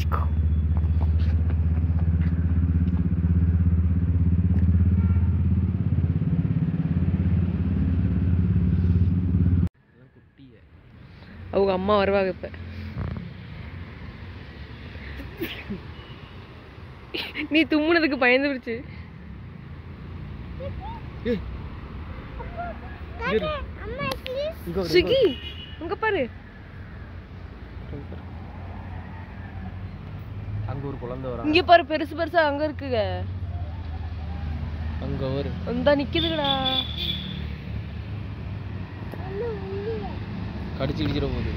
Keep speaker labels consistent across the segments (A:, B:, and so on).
A: Chicco
B: குட்டிய
A: அவங்க அம்மா வருவாங்க இப்ப நீ தும்முனதுக்கு பயந்து பிடிச்சு சுகி அங்க பாரு
B: அங்க ஒரு குழந்தை வரா
A: இங்க பாரு பெருசு பெருசா அங்க இருக்குங்க
B: அங்க ஒரு
A: அந்த நிக்குதுடா
B: கடிச்சு கிடிச்சிட போகுது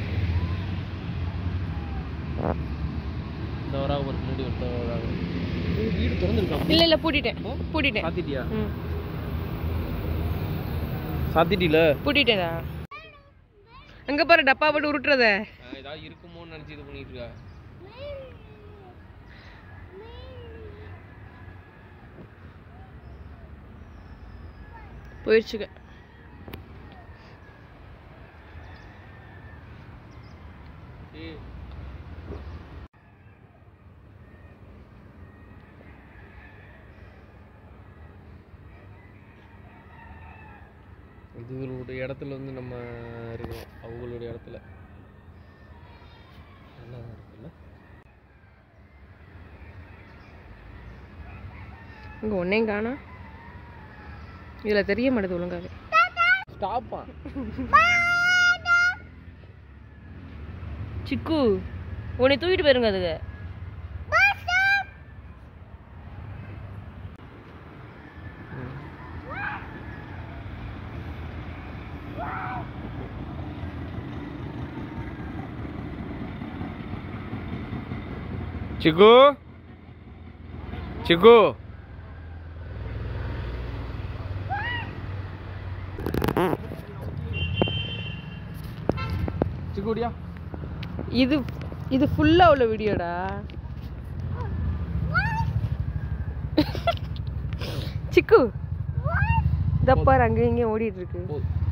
B: இந்த வரா ஒரு பின்னாடி ஒருத்தன் வராங்க ஏய், வீடு திறந்துருக்கான்
A: இல்ல இல்ல பூட்டிட்டேன் பூட்டிட்டேன்
B: சாத்திட்டியா
A: ம்
B: சாத்திட்டில
A: பூட்டிட்டேனா அங்க பாரு டப்பா போட்டு உருட்டுறத
B: ஏதாவது இருக்குமோன்னு நினைச்சு இது பண்ணிட்டு இருக்கா
A: போயிடுச்சுங்க
B: ஏய் இதுகளுடைய இடத்துல வந்து நம்ம இருக்கோம் அவங்களுடைய இடத்துல நல்லா தான் இருக்குல்ல
A: இங்க ஒன்னையும் காணா இதுல தெரிய மாட்டேது ஒழுங்காவே
B: ஸ்டாப்பா
A: சிக்கு உன்னை தூக்கிட்டு போயிருங்க அதுக்கு
B: சிக்கு சிக்கு சிக்குடியா
A: இது இது ஃபுல்லா உள்ள வீடியோடா சிக்கு தப்பாரு அங்க இங்க ஓடிட்டு இருக்கு
B: போதும்